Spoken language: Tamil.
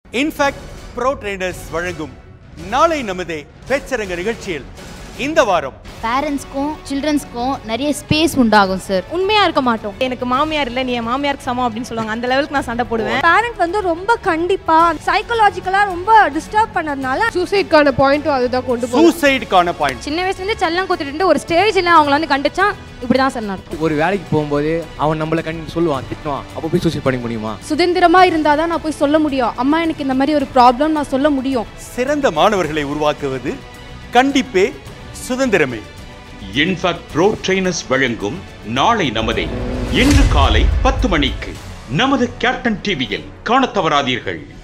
இன்ஃபேக்ட் ப்ரோ ட்ரெயினர்ஸ் வழங்கும் நாளை நமதே பேச்சரங்க நிகழ்ச்சியில் இந்த வாரம் பேரண்ட்ஸ்க்கும் சில்ட்ரன்ஸ்க்கும் நிறைய ஸ்பேஸ் உண்டாகும் சார் உண்மையா இருக்க மாட்டோம் எனக்கு மாமியார் இல்ல நீ என் மாமியாருக்கு சமம் அப்படின்னு சொல்லுவாங்க அந்த லெவலுக்கு நான் சண்டை போடுவேன் பேரண்ட் வந்து ரொம்ப கண்டிப்பா சைக்கலாஜிக்கலா ரொம்ப டிஸ்டர்ப் பண்ணதுனால சூசைட்கான பாயிண்ட்டும் அதுதான் கொண்டு போகும் சூசைடுக்கான பாயிண்ட் சின்ன வயசுல இருந்து செல்லம் கொடுத்துட்டு ஒரு ஸ்டேஜ்ல அவங்கள வந்து கண்டிச்சா இப்படிதான் சார் நடக்கும் ஒரு வேலைக்கு போகும்போது அவன் நம்மளை கண் சொல்லுவான் திட்டுவான் அப்போ போய் சூசைட் பண்ணிக்க முடியுமா சுதந்திரமா இருந்தாதான் நான் போய் சொல்ல முடியும் அம்மா எனக்கு இந்த மாதிரி ஒரு ப்ராப்ளம் நான் சொல்ல முடியும் சிறந்த மாணவர்களை உருவாக்குவது கண்டிப்பே சுதந்திரமே இன்ஃபேக்ட் ப்ரோ ட்ரெயினர்ஸ் வழங்கும் நாளை நமதே இன்று காலை பத்து மணிக்கு நமது கேப்டன் டிவியில் காணத் தவறாதீர்கள்